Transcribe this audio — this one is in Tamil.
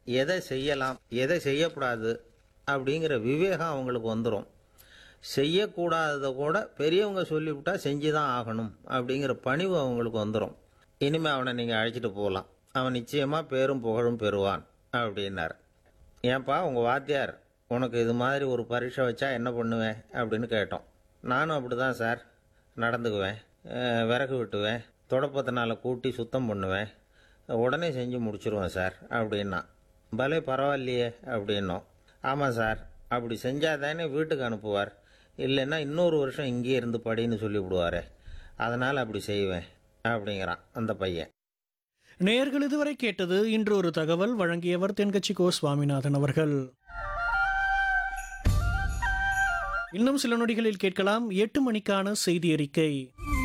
எதை செய்யலாம் எதை செய்யக்கூடாது அப்படிங்கிற விவேகம் அவங்களுக்கு வந்துடும் செய்யக்கூடாததை கூட பெரியவங்க சொல்லிவிட்டா செஞ்சு தான் ஆகணும் அப்படிங்கிற பணிவு அவங்களுக்கு வந்துடும் இனிமேல் அவனை நீங்கள் அழைச்சிட்டு போகலாம் அவன் நிச்சயமாக பேரும் புகழும் பெறுவான் அப்படின்னார் ஏன்பா உங்கள் வாத்தியார் உனக்கு இது மாதிரி ஒரு பரீட்சை வச்சா என்ன பண்ணுவேன் அப்படின்னு கேட்டோம் நானும் அப்படி தான் சார் நடந்துக்குவேன் அஹ், விறகு வெட்டுவேன் தொடப்பத்தினால கூட்டி சுத்தம் பண்ணுவேன் உடனே செஞ்சு முடிச்சிருவேன் சார் அப்படின்னா பலே பரவாயில்லையே அப்படின்னோம் ஆமாம் சார் அப்படி செஞ்சால் தானே வீட்டுக்கு அனுப்புவார் இல்லைன்னா இன்னொரு வருஷம் இங்கேயே இருந்து படின்னு சொல்லி விடுவாரே அதனால் அப்படி செய்வேன் அப்படிங்கிறான் அந்த பையன் நேயர்கள் இதுவரை கேட்டது இன்று ஒரு தகவல் வழங்கியவர் தென்கட்சி கோ சுவாமிநாதன் அவர்கள் இன்னும் சில நொடிகளில் கேட்கலாம் எட்டு மணிக்கான செய்தி அறிக்கை